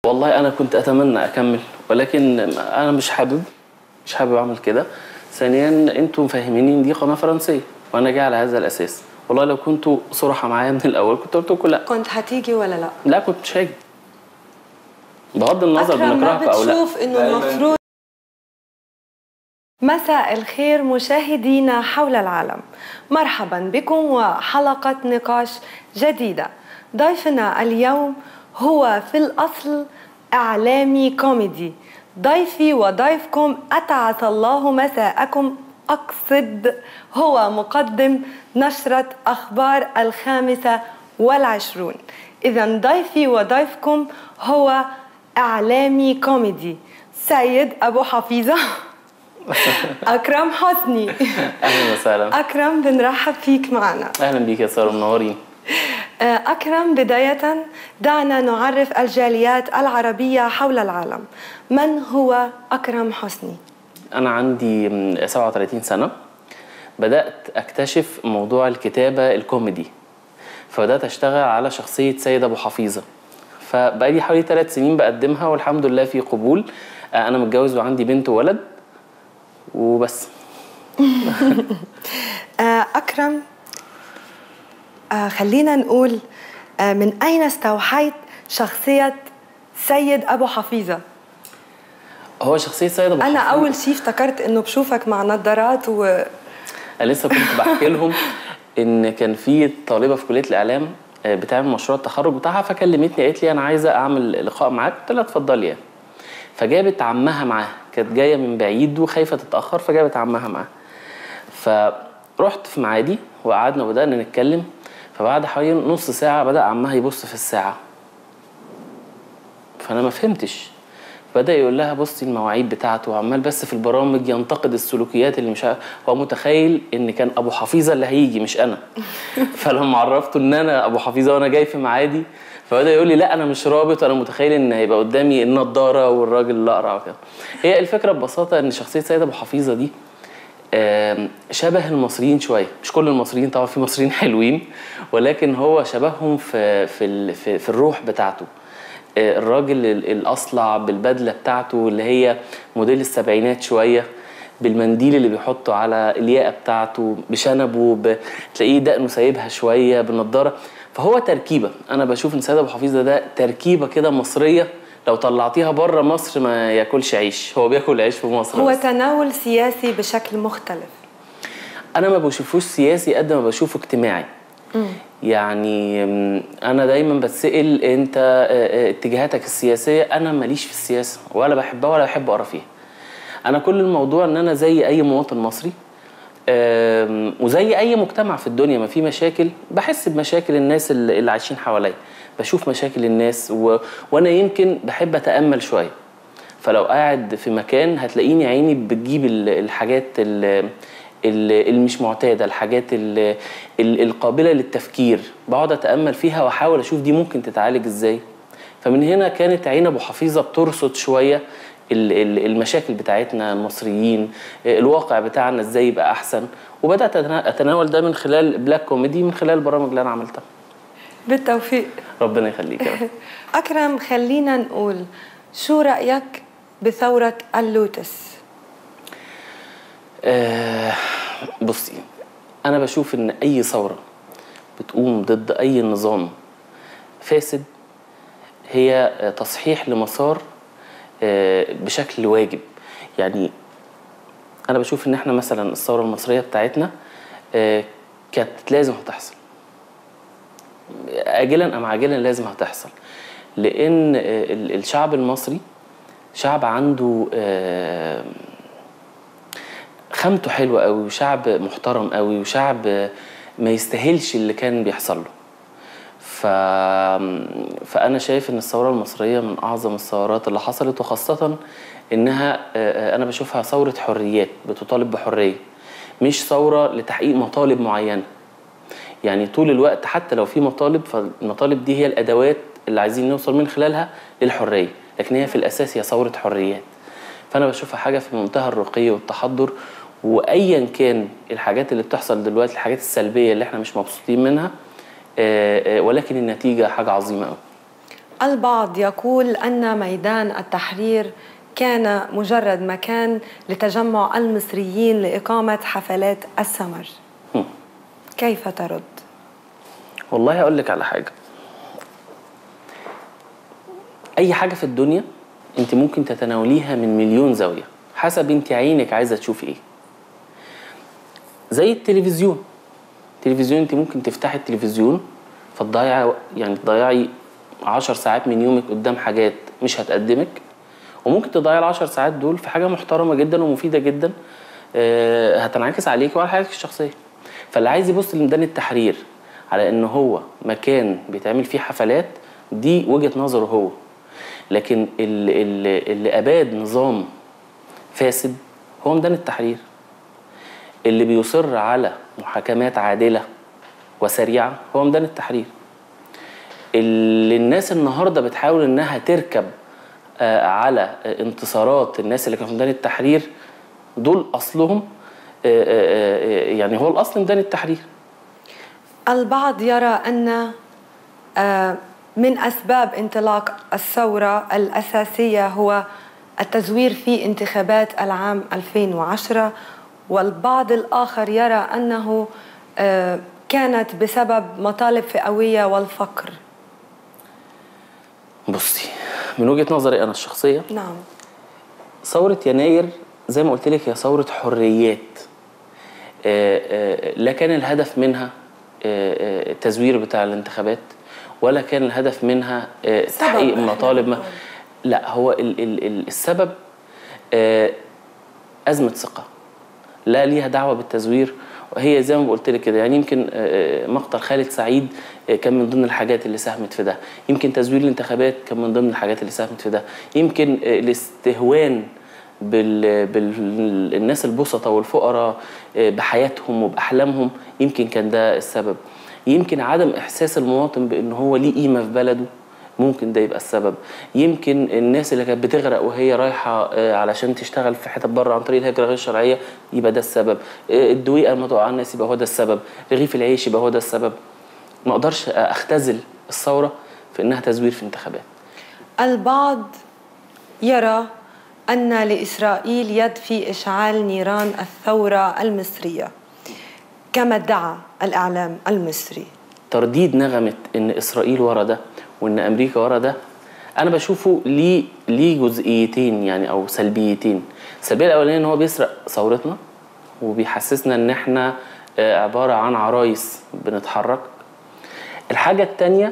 والله انا كنت اتمنى اكمل ولكن انا مش حابب مش حابب اعمل كده ثانيا انتم مفهميني ان دي قناه فرنسيه وانا جاي على هذا الاساس والله لو كنتوا صراحه معايا من الاول كنت قلت لكم لا كنت هتيجي ولا لا لا كنت مش هاجي بغض النظر أكرم ما بنكرهك او لا بتشوف إنه المفروض مساء الخير مشاهدينا حول العالم مرحبا بكم وحلقة نقاش جديدة ضيفنا اليوم هو في الأصل إعلامي كوميدي ضيفي وضيفكم أتعس الله مساءكم أقصد هو مقدم نشرة أخبار الخامسة والعشرون إذا ضيفي وضيفكم هو إعلامي كوميدي سيد أبو حفيظة أكرم حسني اهلا وسهلا أكرم بنرحب فيك معنا اهلا بيك يا ساره منورين أكرم بداية دعنا نعرف الجاليات العربية حول العالم من هو أكرم حسني؟ انا عندي م، 37 سنه بدات اكتشف موضوع الكتابه الكوميدي فبدات اشتغل على شخصيه سيد ابو حفيظه فبقالي حوالي ثلاث سنين بقدمها والحمد لله في قبول آه، انا متجوز وعندي بنت وولد وبس آه، أكرم آه، خلينا نقول آه، من أين استوحيت شخصية سيد أبو حفيظة؟ هو شخصيه سيد ابو أنا حفيظة أول شيء افتكرت إنه بشوفك مع نظارات و انا لسه كنت بحكي لهم ان كان في طالبه في كليه الاعلام آه، بتعمل مشروع التخرج بتاعها فكلمتني قالت لي انا عايزه اعمل لقاء معاك قلت لها اتفضلي يعني فجابت عمها معاها كانت جايه من بعيد وخايفه تتاخر فجابت عمها معاها فرحت في معادي وقعدنا وبدانا نتكلم فبعد حوالي نص ساعه بدا عمها يبص في الساعه فانا ما فهمتش بدا يقول لها بصي المواعيد بتاعته وعمال بس في البرامج ينتقد السلوكيات اللي مش عارف هو متخيل ان كان ابو حفيظه اللي هيجي مش انا فلما عرفته ان انا ابو حفيظه وانا جاي في معادي فبدا يقول لي لا انا مش رابط انا متخيل ان هيبقى قدامي النضاره والراجل الاقرع وكده هي الفكره ببساطه ان شخصيه سيد ابو حفيظه دي آم، شبه المصريين شويه مش كل المصريين طبعا في مصريين حلوين ولكن هو شبههم في في ال- في, في الروح بتاعته آه، الراجل ال- الاصلع بالبدله بتاعته اللي هي موديل السبعينات شويه بالمنديل اللي بيحطه على الياقه بتاعته بشنبه ب... تلاقيه دقنه سايبها شويه بالنضاره فهو تركيبه انا بشوف ان سيد ابو حفيظه ده تركيبه كده مصريه لو طلعتيها بره مصر ما ياكلش عيش هو بياكل عيش في مصر هو بس. تناول سياسي بشكل مختلف انا ما بشوفوش سياسي قد ما بشوفه اجتماعي يعني م، انا دايما بتسال انت آه، آه، اتجاهاتك السياسيه انا ماليش في السياسه ولا بحبها ولا بحب اقرا فيها انا كل الموضوع ان انا زي اي مواطن مصري آم، وزي اي مجتمع في الدنيا ما في مشاكل بحس بمشاكل الناس اللي اللي عايشين حواليا بشوف مشاكل الناس و... وانا يمكن بحب اتامل شويه فلو قاعد في مكان هتلاقيني عيني بتجيب ال- الحاجات ال- ال- اللي مش معتاده الحاجات ال- ال- القابله للتفكير بقعد اتامل فيها واحاول اشوف دي ممكن تتعالج ازاي فمن هنا كانت عين ابو حفيظه بترصد شويه ال- ال- المشاكل بتاعتنا المصريين الواقع بتاعنا ازاي يبقى احسن وبدات أتنا- اتناول ده من خلال بلاك كوميدي من خلال البرامج اللي انا عملتها بالتوفيق ربنا يخليك يا رب. أكرم خلينا نقول شو رأيك بثورة اللوتس؟ آه، بصي انا بشوف ان اي ثوره بتقوم ضد اي نظام فاسد هي آه، تصحيح لمسار آه، بشكل واجب يعني انا بشوف ان احنا مثلا الثوره المصريه بتاعتنا آه، كانت لازم هتحصل اجلا ام عاجلا لازم هتحصل لان آه، ال- الشعب المصري شعب عنده آه، خامته حلوه قوي وشعب محترم قوي وشعب ما يستاهلش اللي كان بيحصل له ف... فانا شايف ان الثوره المصريه من اعظم الثورات اللي حصلت وخاصه انها آه، آه، انا بشوفها ثوره حريات بتطالب بحريه مش ثوره لتحقيق مطالب معينه يعني طول الوقت حتى لو في مطالب فالمطالب دي هي الادوات اللي عايزين نوصل من خلالها للحريه لكن هي في الاساس هي ثوره حريات فانا بشوفها حاجه في منتهى الرقي والتحضر وايا كان الحاجات اللي بتحصل دلوقتي الحاجات السلبيه اللي احنا مش مبسوطين منها آه، آه، ولكن النتيجه حاجه عظيمه قوي البعض يقول أن ميدان التحرير كان مجرد مكان لتجمع المصريين لإقامة حفلات السمر هم. كيف ترد؟ والله اقول لك على حاجه اي حاجه في الدنيا انت ممكن تتناوليها من مليون زاويه حسب انت عينك عايزه تشوفي ايه زي التلفزيون التلفزيون انت ممكن تفتحي التلفزيون فتضيعي يعني تضيعي عشر ساعات من يومك قدام حاجات مش هتقدمك وممكن تضيعي العشر ساعات دول في حاجه محترمه جدا ومفيده جدا آه، هتنعكس عليك وعلى حياتك الشخصيه فاللي عايز يبص لميدان التحرير على ان هو مكان بيتعمل فيه حفلات دي وجهه نظره هو لكن اللي, اللي, اللي اباد نظام فاسد هو ميدان التحرير اللي بيصر على محاكمات عادله وسريعه هو ميدان التحرير اللي الناس النهارده بتحاول انها تركب آه، على آه، انتصارات الناس اللي كانوا في ميدان التحرير دول اصلهم آه، آه، آه، يعني هو الاصل ميدان التحرير البعض يرى أن آه، من أسباب انطلاق الثورة الأساسية هو التزوير في انتخابات العام 2010 والبعض الآخر يرى أنه آه، كانت بسبب مطالب فئوية والفقر بصي من وجهه نظري انا الشخصيه نعم ثورة يناير زي ما قلت لك هي ثورة حريات آه، آه، لا كان الهدف منها آه، آه، التزوير بتاع الانتخابات ولا كان الهدف منها آه، سبب تحقيق إحنا مطالب ما بنقول. لا هو ال ال ال السبب آه، أزمة ثقة لا ليها دعوة بالتزوير وهي زي ما قلت لك كده يعني يمكن آه، مقتل خالد سعيد آه، كان من ضمن الحاجات اللي ساهمت في ده يمكن تزوير الانتخابات كان من ضمن الحاجات اللي ساهمت في ده يمكن آه، الاستهوان بال... بالناس البسطة والفقراء آه، بحياتهم وبأحلامهم يمكن كان ده السبب يمكن عدم إحساس المواطن بأن هو ليه قيمة في بلده ممكن ده يبقى السبب يمكن الناس اللي كانت بتغرق وهي رايحه آه، علشان تشتغل في حتت بره عن طريق الهجره غير الشرعيه يبقى ده السبب آه، الدويقه لما تقع على الناس يبقى هو ده السبب رغيف العيش يبقى هو ده السبب ما اقدرش اختزل الثوره في انها تزوير في انتخابات البعض يرى أن لإسرائيل يد في إشعال نيران الثورة المصرية كما ادعى الإعلام المصري ترديد نغمه ان اسرائيل ورا ده وان امريكا ورا ده انا بشوفه ليه ليه جزئيتين يعني او سلبيتين السلبيه الاولانيه ان هو بيسرق ثورتنا وبيحسسنا ان احنا آه، عباره عن عرايس بنتحرك الحاجه الثانيه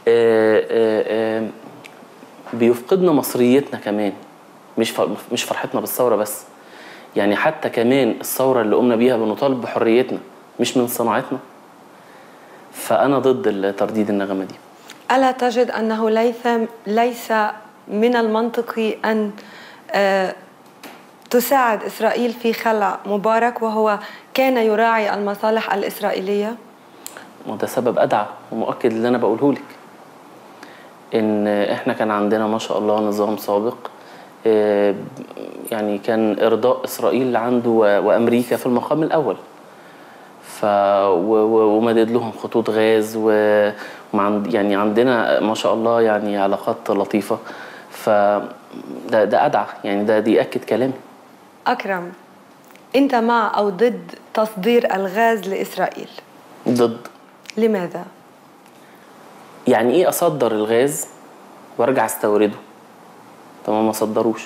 بيفقدنا مصريتنا كمان مش ف- مش فرحتنا بالثوره بس يعني حتى كمان الثوره اللي قمنا بيها بنطالب بحريتنا مش من صناعتنا فانا ضد ترديد النغمه دي ألا تجد أنه ليس ليس من المنطقي أن آه، تساعد إسرائيل في خلع مبارك وهو كان يراعي المصالح الإسرائيلية؟ وده سبب ادعى ومؤكد اللي انا بقوله لك ان احنا كان عندنا ما شاء الله نظام سابق آه، يعني كان ارضاء اسرائيل عنده و- وامريكا في المقام الاول ف و- و- ومدد لهم خطوط غاز و ومع- يعني عندنا ما شاء الله يعني علاقات لطيفه ف ده ده ادعى يعني ده دي ياكد كلامي أكرم أنت مع أو ضد تصدير الغاز لإسرائيل؟ ضد لماذا؟ يعني ايه اصدر الغاز وارجع استورده طب ما اصدروش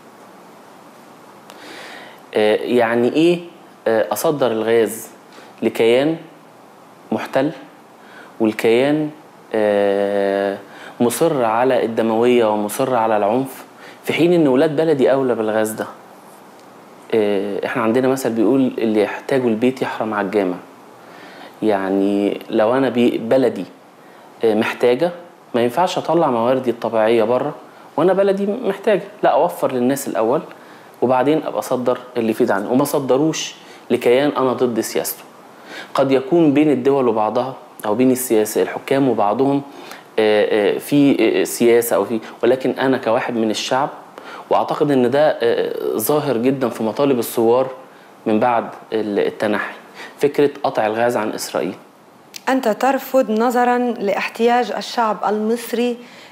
آه، يعني ايه آه، اصدر الغاز لكيان محتل والكيان آه، مصر على الدمويه ومصر على العنف في حين ان ولاد بلدي اولى بالغاز ده آه، احنا عندنا مثل بيقول اللي يحتاجه البيت يحرم على الجامع يعني لو انا بي- بلدي آه، محتاجه ما ينفعش اطلع مواردي الطبيعيه بره وانا بلدي محتاجه لا اوفر للناس الاول وبعدين ابقى اصدر اللي يفيد عني وما صدروش لكيان انا ضد سياسته قد يكون بين الدول وبعضها او بين السياسه الحكام وبعضهم آه، آه، في آه، سياسه او في ولكن انا كواحد من الشعب واعتقد ان ده آه، ظاهر جدا في مطالب الثوار من بعد التنحي فكره قطع الغاز عن اسرائيل أنت ترفض نظرا لاحتياج الشعب المصري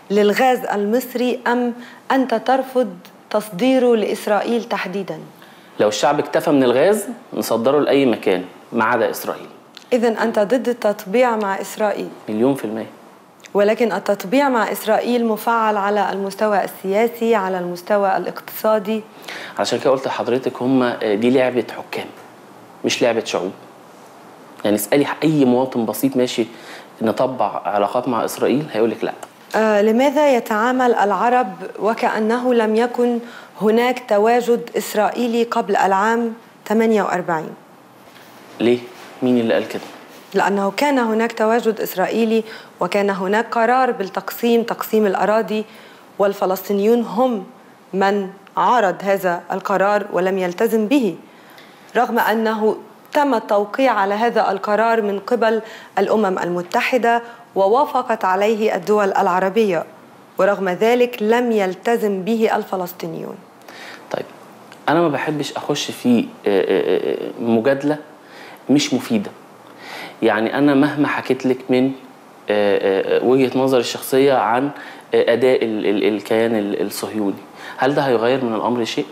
للغاز المصري أم أنت ترفض تصديره لإسرائيل تحديداً؟ لو الشعب اكتفى من الغاز نصدره لأي مكان ما عدا إسرائيل إذا أنت ضد التطبيع مع إسرائيل مليون في المية ولكن التطبيع مع إسرائيل مفعل على المستوى السياسي على المستوى الاقتصادي عشان كده قلت لحضرتك هم دي لعبة حكام مش لعبة شعوب يعني اسألي أي مواطن بسيط ماشي نطبع علاقات مع إسرائيل هيقول لك لا آه لماذا يتعامل العرب وكأنه لم يكن هناك تواجد إسرائيلي قبل العام 48 ليه؟ مين اللي قال كده؟ لأنه كان هناك تواجد إسرائيلي وكان هناك قرار بالتقسيم تقسيم الأراضي والفلسطينيون هم من عارض هذا القرار ولم يلتزم به رغم أنه تم التوقيع على هذا القرار من قبل الأمم المتحدة ووافقت عليه الدول العربية ورغم ذلك لم يلتزم به الفلسطينيون طيب أنا ما بحبش أخش في مجادلة مش مفيدة يعني أنا مهما حكيت لك من وجهة نظري الشخصية عن أداء الكيان الصهيوني هل ده هيغير من الأمر شيء؟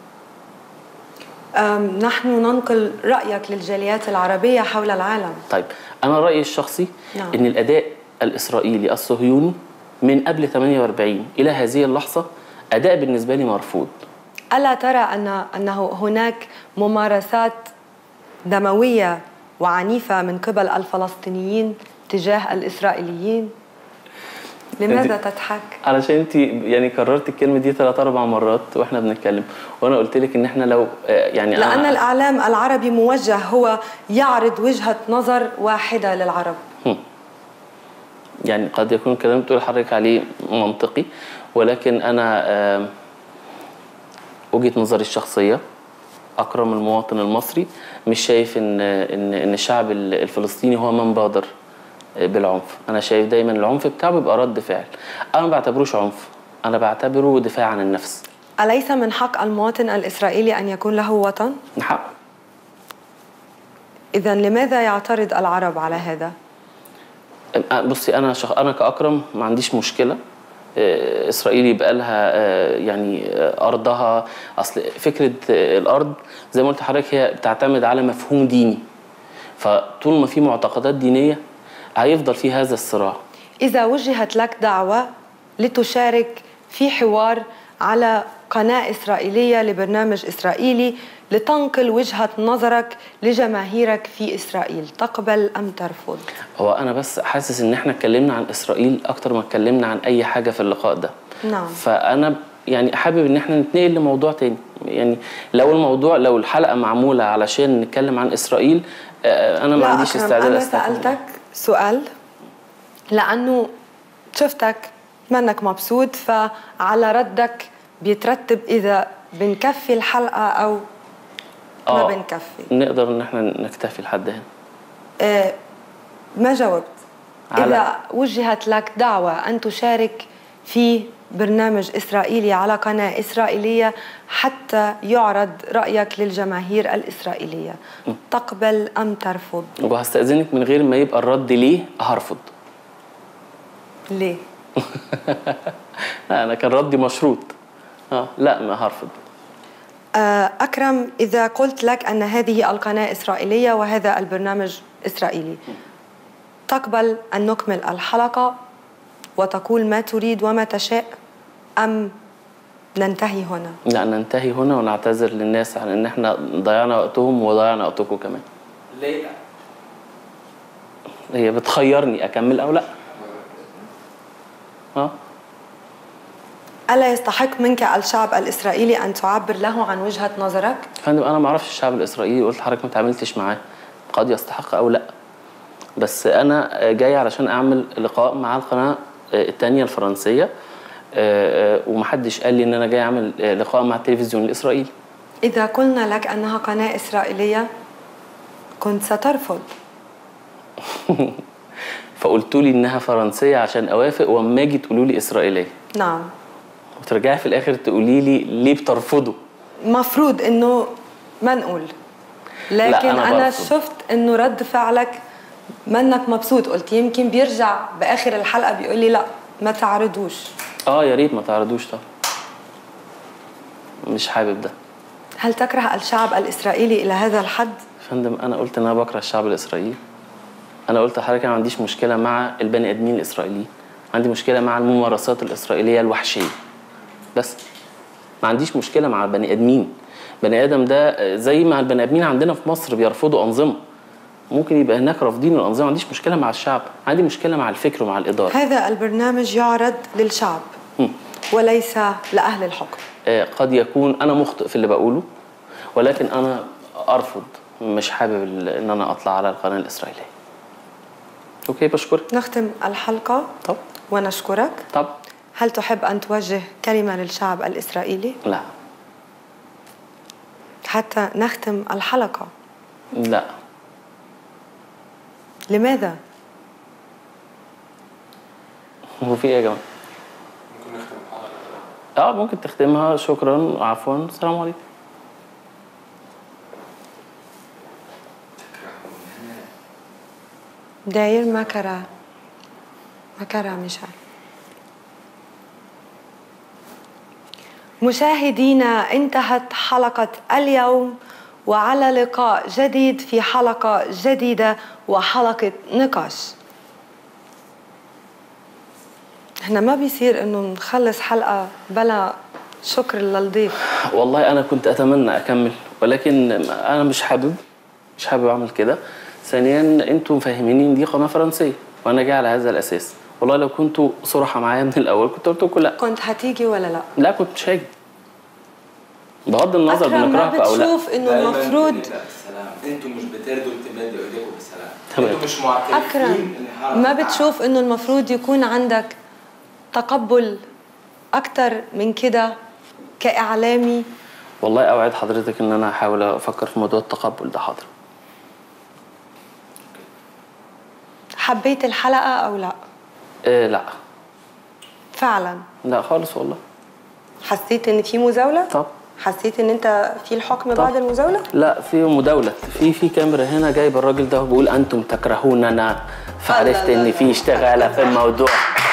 نحن ننقل رأيك للجاليات العربية حول العالم طيب أنا رأيي الشخصي نعم. أن الأداء الإسرائيلي الصهيوني من قبل 48 إلى هذه اللحظة أداء بالنسبة لي مرفوض ألا ترى أن أنه هناك ممارسات دموية وعنيفة من قبل الفلسطينيين تجاه الإسرائيليين؟ لماذا تضحك؟ علشان انت يعني كررت الكلمه دي ثلاث اربع مرات واحنا بنتكلم وانا قلت لك ان احنا لو يعني لان أنا الاعلام العربي موجه هو يعرض وجهه نظر واحده للعرب يعني قد يكون الكلام اللي بتقول حضرتك عليه منطقي ولكن انا وجهه نظري الشخصيه اكرم المواطن المصري مش شايف ان ان ان الشعب الفلسطيني هو من بادر بالعنف انا شايف دايما العنف بتاعه بيبقى رد فعل انا ما بعتبروش عنف انا بعتبره دفاع عن النفس اليس من حق المواطن الاسرائيلي ان يكون له وطن حق اذا لماذا يعترض العرب على هذا بصي انا شخ... انا كاكرم ما عنديش مشكله اسرائيل يبقى لها يعني ارضها اصل فكره الارض زي ما قلت لحضرتك هي بتعتمد على مفهوم ديني فطول ما في معتقدات دينيه هيفضل في هذا الصراع إذا وجهت لك دعوة لتشارك في حوار على قناة إسرائيلية لبرنامج إسرائيلي لتنقل وجهة نظرك لجماهيرك في إسرائيل تقبل أم ترفض؟ هو أنا بس حاسس إن إحنا اتكلمنا عن إسرائيل أكتر ما اتكلمنا عن أي حاجة في اللقاء ده نعم فأنا يعني حابب إن إحنا نتنقل لموضوع تاني يعني لو الموضوع لو الحلقة معمولة علشان نتكلم عن إسرائيل أنا ما عنديش استعداد أنا سألتك سؤال لأنه شفتك منك مبسوط فعلى ردك بيترتب إذا بنكفي الحلقة أو ما بنكفي نقدر إن احنا نكتفي لحد هنا آه ما جاوبت إذا وجهت لك دعوة أن تشارك في برنامج إسرائيلي على قناة إسرائيلية حتى يعرض رأيك للجماهير الإسرائيلية م. تقبل أم ترفض؟ وهستأذنك من غير ما يبقى الرد ليه هرفض ليه؟ لا أنا كان ردي مشروط آه لا ما هرفض أكرم إذا قلت لك أن هذه القناة إسرائيلية وهذا البرنامج إسرائيلي تقبل أن نكمل الحلقة وتقول ما تريد وما تشاء أم ننتهي هنا؟ لا ننتهي هنا ونعتذر للناس عن ان احنا ضيعنا وقتهم وضيعنا وقتكم كمان. ليه؟ هي بتخيرني اكمل او لا. اه ألا يستحق منك الشعب الإسرائيلي أن تعبر له عن وجهة نظرك؟ فندم أنا ما أعرفش الشعب الإسرائيلي قلت لحضرتك ما تعاملتش معاه قد يستحق أو لا بس أنا جاي علشان أعمل لقاء مع القناة الثانية الفرنسية ومحدش قال لي إن أنا جاي أعمل لقاء مع التلفزيون الإسرائيلي إذا قلنا لك أنها قناة إسرائيلية كنت سترفض فقلتوا لي إنها فرنسية عشان أوافق وأما أجي تقولوا لي إسرائيلية نعم وترجعي في الاخر تقولي لي ليه بترفضوا مفروض انه ما نقول لكن لا، أنا انا برفض. شفت انه رد فعلك منك مبسوط قلت يمكن بيرجع باخر الحلقه بيقول لي لا ما تعرضوش اه يا ريت ما تعرضوش طبعا مش حابب ده هل تكره الشعب الإسرائيلي إلى هذا الحد؟ يا فندم انا قلت ان انا بكره الشعب الاسرائيلي انا قلت لحضرتك انا ما عنديش مشكله مع البني ادمين الاسرائيليين عندي مشكله مع الممارسات الاسرائيليه الوحشيه بس ما عنديش مشكله مع البني ادمين بني ادم ده زي ما البني ادمين عندنا في مصر بيرفضوا انظمه ممكن يبقى هناك رافضين الانظمه ما عنديش مشكله مع الشعب عندي مشكله مع الفكر ومع الاداره هذا البرنامج يعرض للشعب هم. وليس لأهل الحكم آه، قد يكون انا مخطئ في اللي بقوله ولكن انا ارفض مش حابب ال- ان انا اطلع على القناه الاسرائيليه اوكي بشكرك نختم الحلقة طب ونشكرك طب هل تحب أن توجه كلمة للشعب الإسرائيلي لا حتى نختم الحلقة لا لماذا؟ هو في ايه يا جماعه ممكن نختم الحلقة اه ممكن تختمها شكرا عفوا السلام عليكم داير ما كرا ما كرا مشان مشاهدينا انتهت حلقة اليوم وعلى لقاء جديد في حلقة جديدة وحلقة نقاش احنا ما بيصير انه نخلص حلقة بلا شكر للضيف والله انا كنت اتمنى اكمل ولكن انا مش حابب مش حابب اعمل كده ثانيا انتم مفهميني ان دي قناه فرنسيه وانا جاي على هذا الاساس والله لو كنتوا صراحه معايا من الاول كنت قلت لكم لا كنت هتيجي ولا لا؟ لا كنت مش هاجي بغض النظر أكرم ما بنكرهكم او لا بتشوف انه دايماً المفروض بنبدأ بالسلام انتم مش بتردوا بتمدوا ايديكم بالسلام تمام. انتم مش معترفين أكرم إن الحلقة ما بتاعت- بتشوف إنه المفروض يكون عندك تقبل أكتر من كده كإعلامي والله اوعد حضرتك ان انا هحاول افكر في موضوع التقبل ده حاضر حبيت الحلقة أو لا إيه لا فعلا لا خالص والله حسيت إن في مزاولة طب حسيت إن أنت في الحكم بعد المزاولة لا في مداولة في في كاميرا هنا جايب الراجل ده بيقول انتم تكرهوننا فعرفت لا، لا، ان لا. في اشتغالة في الموضوع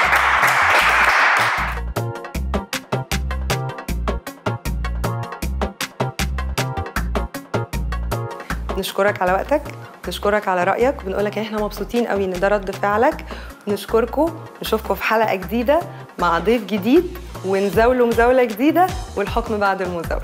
نشكرك على وقتك نشكرك على رأيك وبنقول لك إن إحنا مبسوطين قوي إن ده رد فعلك نشكركم نشوفكم في حلقة جديدة مع ضيف جديد ونزاولوا مزاولة جديدة والحكم بعد المزاولة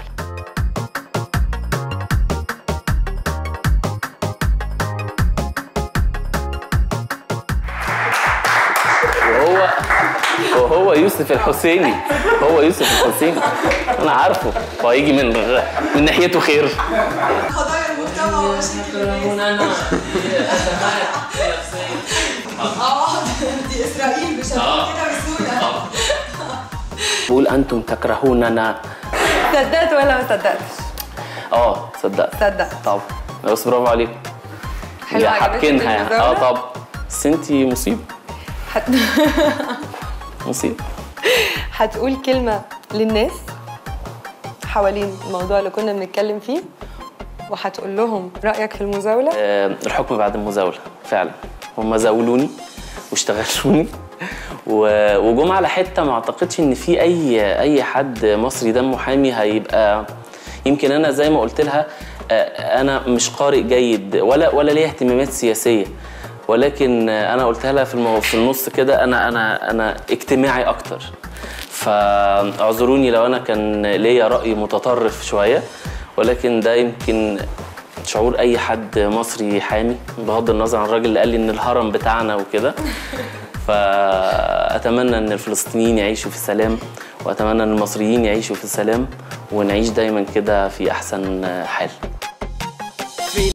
وهو وهو يوسف الحسيني هو يوسف الحسيني انا عارفه هو هيجي من من ناحيته خير قضايا المجتمع ومشاكل دي إسرائيل بشكل كده بسهولة بيقول انتم تكرهوننا صدقت ولا ما صدقتش؟ اه صدقت صدقت طب بس برافو عليكم حلوة، يا عجبتك حابكينها يعني. اه المزاولة؟ طب بس انتي مصيبه هت... مصيبه هتقول كلمة للناس حوالين الموضوع اللي كنا بنتكلم فيه وهتقول لهم رأيك في المزاولة آه، الحكم بعد المزاولة فعلا هم زاولوني واشتغلوني و- وجم على حتة ما اعتقدش ان في اي اي حد مصري دمه حامي هيبقى يمكن انا زي ما قلت لها آه، انا مش قارئ جيد ولا ولا ليا اهتمامات سياسية ولكن آه، انا قلتها لها في المو... في النص كده انا انا انا اجتماعي اكتر فاعذروني لو انا كان ليا رأي متطرف شوية ولكن ده يمكن شعور اي حد مصري حامي بغض النظر عن الراجل اللي قال لي ان الهرم بتاعنا وكده فاتمنى ان الفلسطينيين يعيشوا في سلام واتمنى ان المصريين يعيشوا في سلام ونعيش دايما كده في احسن حال